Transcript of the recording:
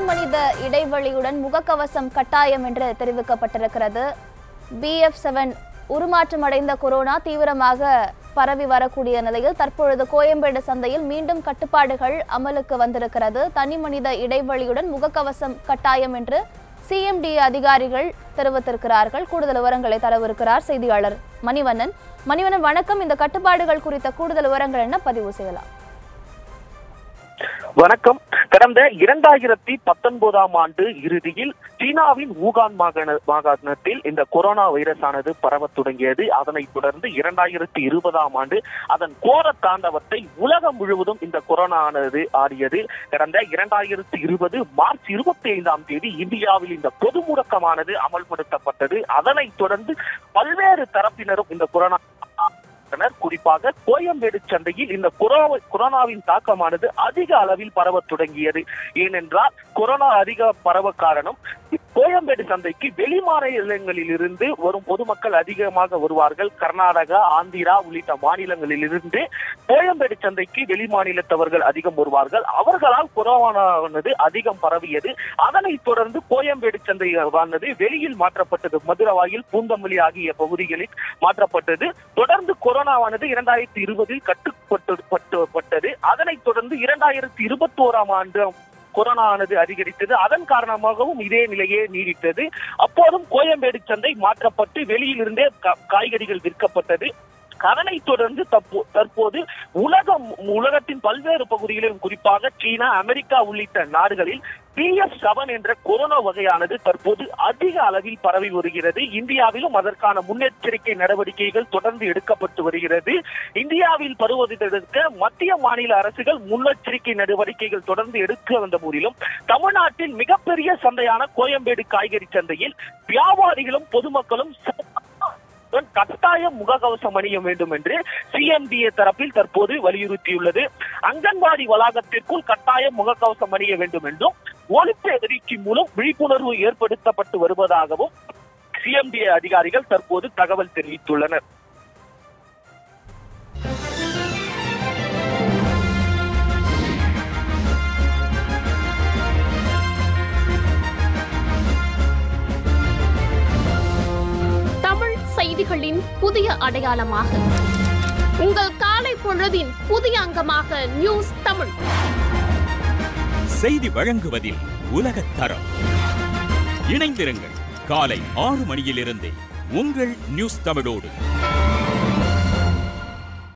மனித இடைவெளியுடன் முகக்கவசம் கட்டாயம் என்று தெரிவிக்கப்பட்டிருக்கிறது பிஎஃப் செவன் உருமாற்றம் அடைந்த கொரோனா தீவிரமாக பரவி வரக்கூடிய நிலையில் தற்பொழுது கோயம்பேடு சந்தையில் மீண்டும் கட்டுப்பாடுகள் அமலுக்கு வந்திருக்கிறது தனி மனித இடைவெளியுடன் முகக்கவசம் கட்டாயம் என்று சிஎம்டி அதிகாரிகள் தெரிவித்திருக்கிறார்கள் கூடுதல் விவரங்களை தரவிருக்கிறார் செய்தியாளர் மணிவண்ணன் மணிவண்ணன் வணக்கம் இந்த கட்டுப்பாடுகள் குறித்த கூடுதல் விவரங்கள் என்ன பதிவு செய்யலாம் வணக்கம் கடந்த இரண்டாயிரத்தி பத்தொன்பதாம் ஆண்டு இறுதியில் சீனாவின் ஊகான் மாகாண மாகாணத்தில் இந்த கொரோனா வைரஸ் ஆனது பரவத் தொடங்கியது அதனைத் தொடர்ந்து இரண்டாயிரத்தி இருபதாம் ஆண்டு அதன் கோர தாண்டவத்தை உலகம் முழுவதும் இந்த கொரோனா ஆனது ஆடியது கடந்த இரண்டாயிரத்தி இருபது மார்ச் இருபத்தி ஐந்தாம் தேதி இந்தியாவில் இந்த பொது முடக்கமானது அமல்படுத்தப்பட்டது அதனைத் தொடர்ந்து பல்வேறு தரப்பினரும் இந்த கொரோனா உள்ளனர். குறிப்பாக கோயம்பேடு சந்தையில் இந்த கொரோனா- கொரோனாவின் தாக்கமானது அதிக அளவில் பரவத் தொடங்கியது ஏனென்றால் கொரோனா அதிக பரவ காரணம் கோயம்பேடு சந்தைக்கு வெளி மாநிலங்களில் இருந்து வரும் பொதுமக்கள் அதிகமாக வருவார்கள் கர்நாடகா ஆந்திரா உள்ளிட்ட மாநிலங்களில் இருந்து கோயம்பேடு சந்தைக்கு வெளி மாநிலத்தவர்கள் அதிகம் வருவார்கள் அவர்களால் கொரோனாவானது அதிகம் பரவியது அதனைத் தொடர்ந்து கோயம்பேடு சந்தையானது வெளியில் மாற்றப்பட்டது மதுரவாயில் பூந்தமல்லி ஆகிய பகுதிகளில் மாற்றப்பட்டது தொடர்ந்து கொரோனாவானது இரண்டாயிரத்தி இருபதில் கட்டுப்பட்டு பட்டு- பட்டது அதனைத் தொடர்ந்து இரண்டாயிரத்தி இருபத்தி ஓராம் ஆண்டு கொரோனா ஆனது அதிகரித்தது அதன் காரணமாகவும் இதே நிலையே நீடித்தது அப்போதும் கோயம்பேடு சந்தை மாற்றப்பட்டு வெளியிலிருந்தே கா- காய்கறிகள் விற்கப்பட்டது அதனைத் தொடர்ந்து தப்போ தற்போது உலகம் உலகத்தின் பல்வேறு பகுதிகளிலும் குறிப்பாக சீனா அமெரிக்கா உள்ளிட்ட நாடுகளில் பிஎஃப் செவன் என்ற கொரோனா வகையானது தற்போது அதிக அளவில் பரவி வருகிறது இந்தியாவிலும் அதற்கான முன்னெச்சரிக்கை நடவடிக்கைகள் தொடர்ந்து எடுக்கப்பட்டு வருகிறது இந்தியாவில் பருவதை தடுக்க மத்திய மாநில அரசுகள் முன்னெச்சரிக்கை நடவடிக்கைகள் தொடர்ந்து எடுக்க வந்த போதிலும் தமிழ்நாட்டின் மிகப்பெரிய சந்தையான கோயம்பேடு காய்கறி சந்தையில் வியாபாரிகளும் பொதுமக்களும் கட்டாயம் முகக்கவசம் அணிய வேண்டும் என்று சிஎம்டிஏ தரப்பில் தற்போது வலியுறுத்தியுள்ளது அங்கன்வாடி வளாகத்திற்குள் கட்டாயம் முகக்கவசம் அணிய வேண்டும் என்றும் ஒழிப்பு எதிர்ச்சி மூலம் விழிப்புணர்வு ஏற்படுத்தப்பட்டு வருவதாகவும் சிஎம்டிஏ அதிகாரிகள் தற்போது தகவல் தெரிவித்துள்ளனர் தமிழ் செய்திகளின் புதிய அடையாளமாக உங்கள் காலை பொழுதின் புதிய அங்கமாக நியூஸ் தமிழ் செய்தி வழங்குவதில் உலகத் தரம் இணைந்திருங்கள் காலை ஆறு மணியிலிருந்தே உங்கள் நியூஸ் தமிழோடு